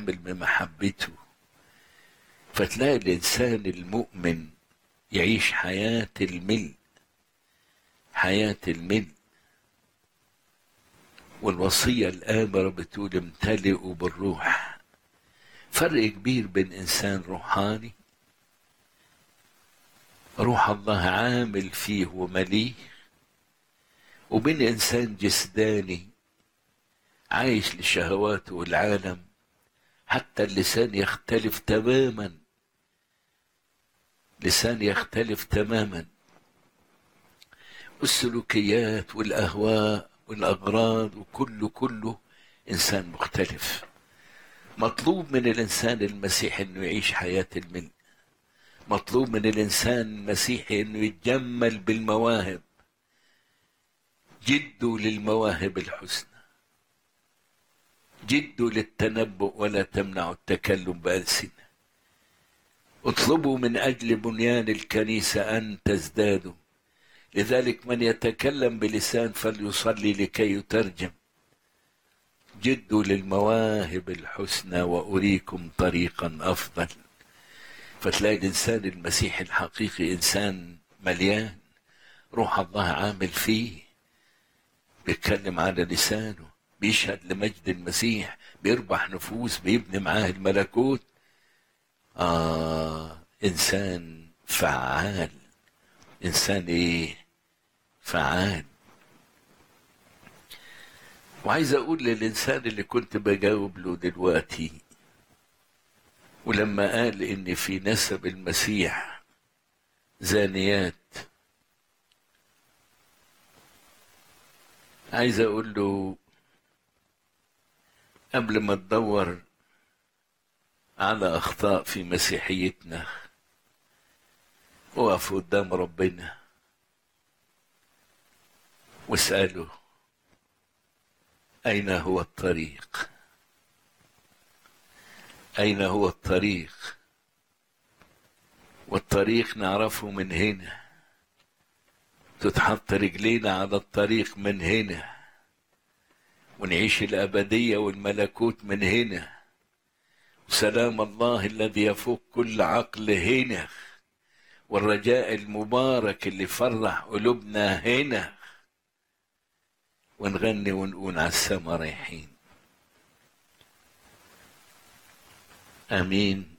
كامل بمحبته فتلاقي الإنسان المؤمن يعيش حياة الملء حياة الملء والوصية الآمرة بتقول امتلئوا بالروح فرق كبير بين إنسان روحاني روح الله عامل فيه ومليه وبين إنسان جسداني عايش لشهواته والعالم حتى اللسان يختلف تماما لسان يختلف تماما والسلوكيات والأهواء والأغراض وكله كله إنسان مختلف مطلوب من الإنسان المسيحي أنه يعيش حياة الملء مطلوب من الإنسان المسيحي أنه يتجمل بالمواهب جدوا للمواهب الحسنى جدوا للتنبؤ ولا تمنعوا التكلم بألسنة اطلبوا من أجل بنيان الكنيسة أن تزدادوا لذلك من يتكلم بلسان فليصلي لكي يترجم جدوا للمواهب الحسنى وأريكم طريقا أفضل فتلاقي الإنسان المسيحي الحقيقي إنسان مليان روح الله عامل فيه بيتكلم على لسانه بيشهد لمجد المسيح بيربح نفوس بيبني معاه الملكوت آه إنسان فعال إنسان إيه فعال وعايز أقول للإنسان اللي كنت بجاوب له دلوقتي ولما قال إن في نسب المسيح زانيات عايز أقول له قبل ما تدور على أخطاء في مسيحيتنا وقف قدام ربنا واسأله أين هو الطريق أين هو الطريق والطريق نعرفه من هنا تتحط رجلينا على الطريق من هنا ونعيش الأبدية والملكوت من هنا وسلام الله الذي يفوق كل عقل هنا والرجاء المبارك اللي فرح قلوبنا هنا ونغني ونقول على السما رايحين امين